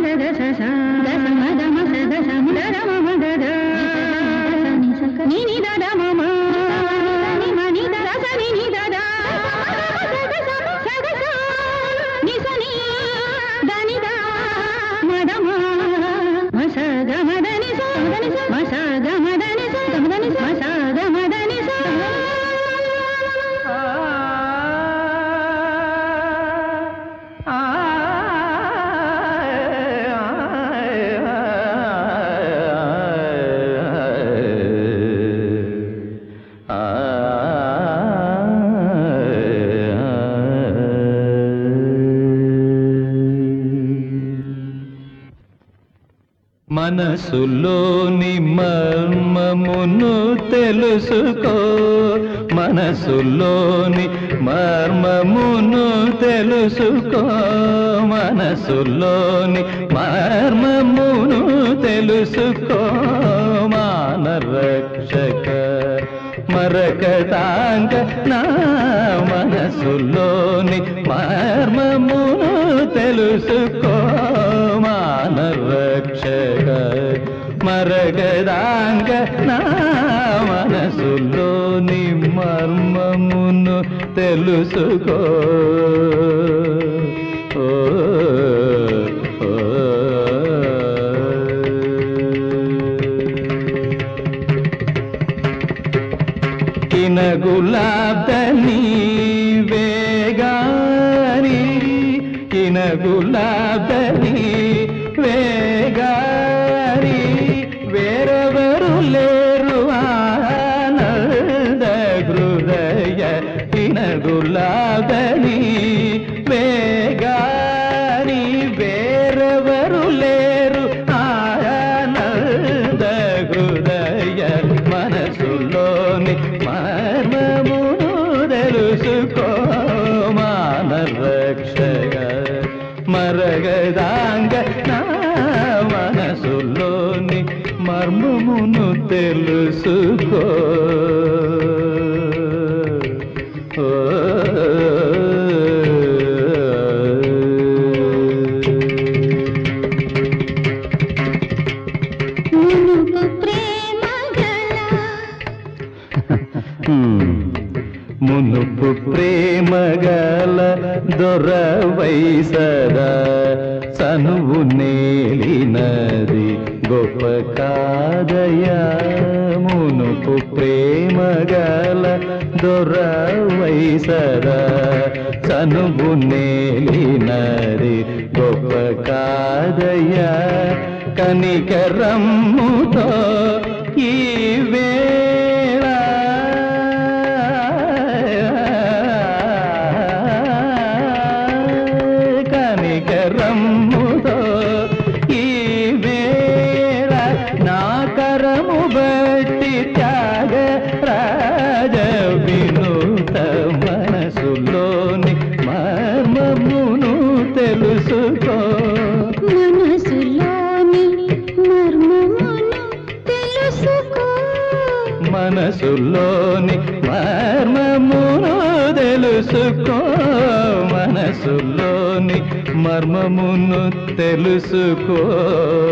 మనసులోని మర్మమును తెలుసుకో మనసులోని మర్మమును తెలుసుకో మనసులోని మర్మమును తెలుసుకో మానరక్షక మరకతాంగ నా మనసులోని మర్మమును తెలుసుకో మానరక్షక మరగదాంగ నా మనసులోని మర్మమును తెలుసుకో ఓ, ఓ, కిన గులాబ్దని వేగాని కిన గులాబ్దని వేగాని వేరెవరు లేరు ఆనంద హృదయ కిన గులాబ్దని వేగాని వేరెవరు లేరు ఆనంద హృదయ మనసులోని మర్మమును తెలుసుకో మానరక్షక మరగదాంగ నా మనసులోని మర్మమును తెలుసుకో ఓ మునుపు ప్రేమ గల మునుపు ప్రేమగల దొరవై సదా చనువు నేలినది గొప్ప కాదయా మునుపు ప్రేమగల దొరవై సదా చనువు నేలినది గొప్ప కాదయా కనికరమ్ముతో ఈ వేళ కనికరమ్ముతో ఈ వేళ నా కరము బట్టి త్యాగ రాజ వినూత మనసులోని మర్మమును తెలుసుకో మనసులోని మర్మమును తెలుసుకో మనసులోని మర్మమును తెలుసుకో మనసులోని మర్మమును తెలుసుకో